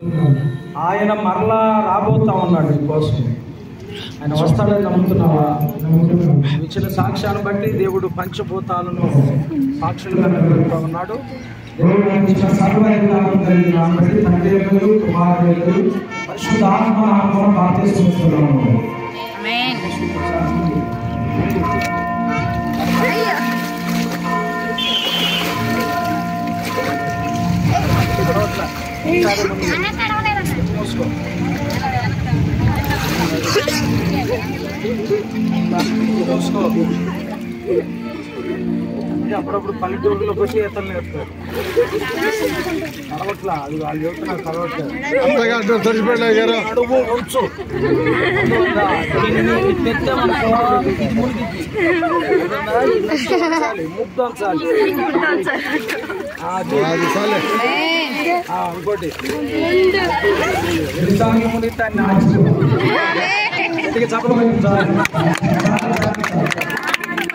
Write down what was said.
ఆయన మరలా రాబోతా ఉన్నాడు నీకోసం ఆయన వస్తాడని నమ్ముతున్నావా నువ్వు ఇచ్చిన సాక్ష్యాన్ని బట్టి దేవుడు పంచభూతాలను సాక్షులుగా నిలబెడుతూ ఉన్నాడు దేవుడు ఆయన ఇచ్చిన సర్వైనామం కలిగిన నామం బట్టి తండ్రి యొక్కయు, కుమారుని యొక్కయు, పరిశుద్ధాత్మ నామమున బాప్తిస్మమిస్తున్నాము. మూసుకో. మూసుకో. అంటే అప్పుడప్పుడు పల్లెటూరులోకి వచ్చి ఈతలు నేర్పుతారు కలవట్లా అది వాళ్ళు చెప్తున్నారు కలవట్లేదు తడిచిపెట్టాయి గారు అడుగు ఉంచు అర్థమైందా? దీన్ని పెట్టామనుకో, ఇది మునిగిద్ది. అర్థమైందా? ఇది ఉంచాలి, ముద్దు ఉంచాలి. ఆ, అది. అది చాలే ఆ, ఇంకోటి ఎన్నిసార్లు మునిగితే అన్ని ఆశ్చర్యం. గట్టిగా చెప్పడం